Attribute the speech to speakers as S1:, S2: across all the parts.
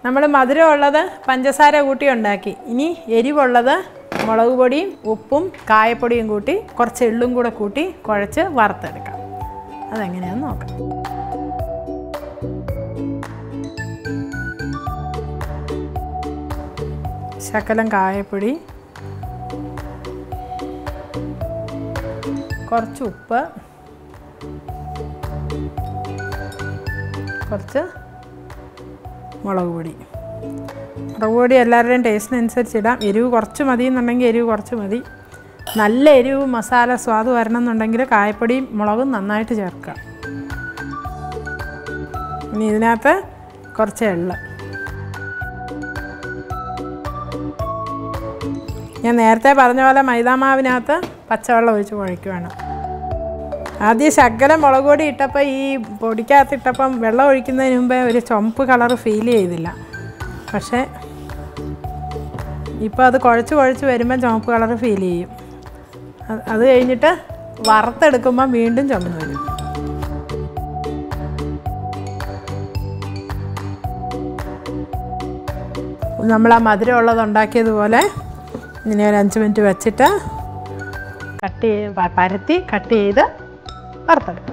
S1: നമ്മൾ മധുരമുള്ളത് പഞ്ചസാര കൂട്ടി ഉണ്ടാക്കി ഇനി എരിവുള്ളത് മുളക് പൊടിയും ഉപ്പും കായപ്പൊടിയും കൂട്ടി കുറച്ച് എള്ളും കൂടെ കൂട്ടി കുഴച്ച് വറുത്തെടുക്കാം അതെങ്ങനെയാണെന്ന് നോക്കാം ശകലം കായപ്പൊടി കുറച്ച് ഉപ്പ് കുറച്ച് മുളക് പൊടി മുളക് പൊടി എല്ലാവരുടെയും ടേസ്റ്റിനനുസരിച്ച് ഇടാം എരിവ് കുറച്ച് മതി എന്നുണ്ടെങ്കിൽ എരിവ് കുറച്ച് മതി നല്ല എരിവ് മസാല സ്വാദ് വരണം എന്നുണ്ടെങ്കിൽ കായപ്പൊടിയും മുളകും നന്നായിട്ട് ചേർക്കുക ഇനി ഇതിനകത്ത് കുറച്ച് എള്ള് ഞാൻ നേരത്തെ പറഞ്ഞ പോലെ മൈദാമാവിനകത്ത് പച്ചവെള്ളം ഒഴിച്ച് കുഴയ്ക്കുവാണ് ആദ്യം ശകലം മുളക് പൊടി ഇട്ടപ്പോൾ ഈ പൊടിക്കകത്ത് ഇട്ടപ്പം വെള്ളം ഒഴിക്കുന്നതിന് മുമ്പേ ഒരു ചുമപ്പ് കളർ ഫീൽ ചെയ്തില്ല പക്ഷേ ഇപ്പോൾ അത് കുഴച്ച് കുഴച്ച് വരുമ്പം ചുമപ്പ് കളർ ഫീൽ ചെയ്യും അത് അത് കഴിഞ്ഞിട്ട് വറുത്തെടുക്കുമ്പം വീണ്ടും ചുമന്ന് വരും നമ്മൾ ആ മധുരമുള്ളത് ഉണ്ടാക്കിയതുപോലെ ഇങ്ങനെ ഒരു അഞ്ച് മിനിറ്റ് വെച്ചിട്ട് കട്ട് ചെയ്ത് പ- പരത്തി കട്ട് ചെയ്ത് വറുത്തെടുക്കും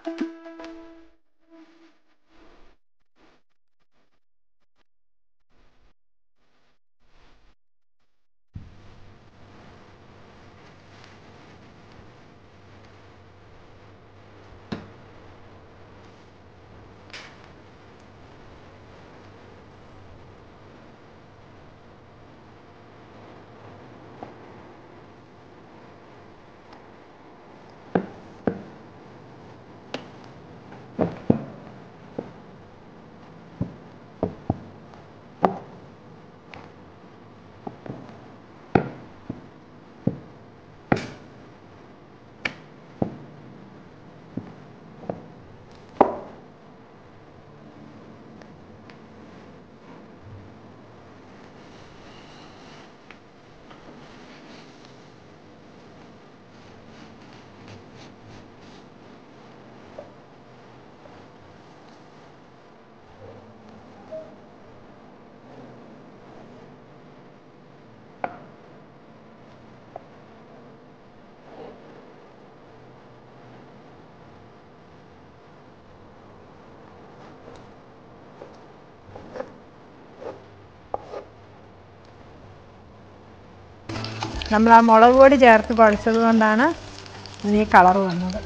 S1: നമ്മൾ ആ മുളക് പൊടി ചേർത്ത് കുഴച്ചത് കൊണ്ടാണ് ഈ കളർ വന്നത്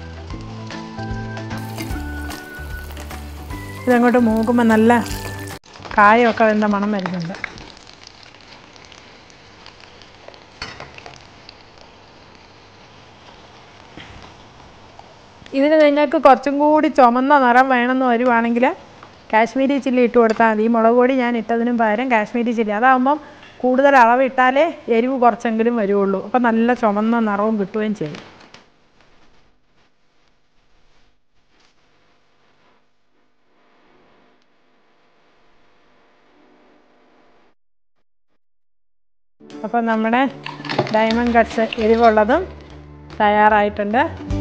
S1: ഇതങ്ങോട്ട് മൂക്കുമ്പോൾ നല്ല കായമൊക്കെ വെന്ത മണം വരുന്നുണ്ട് ഇതിന് നിങ്ങൾക്ക് കുറച്ചും കൂടി ചുമന്ന നിറം വേണമെന്ന് വരുവാണെങ്കിൽ കാശ്മീരി ചില്ലി ഇട്ട് കൊടുത്താൽ മതി ഈ മുളക് പൊടി ഞാൻ ഇട്ടതിനും പകരം കാശ്മീരി ചില്ലി അതാകുമ്പം കൂടുതൽ അളവ് ഇട്ടാലേ എരിവ് കുറച്ചെങ്കിലും വരുള്ളൂ അപ്പം നല്ല ചുമന്ന നിറവും കിട്ടുകയും ചെയ്യും അപ്പം നമ്മുടെ ഡയമണ്ട് കട്ട്സ് എരിവുള്ളതും തയ്യാറായിട്ടുണ്ട്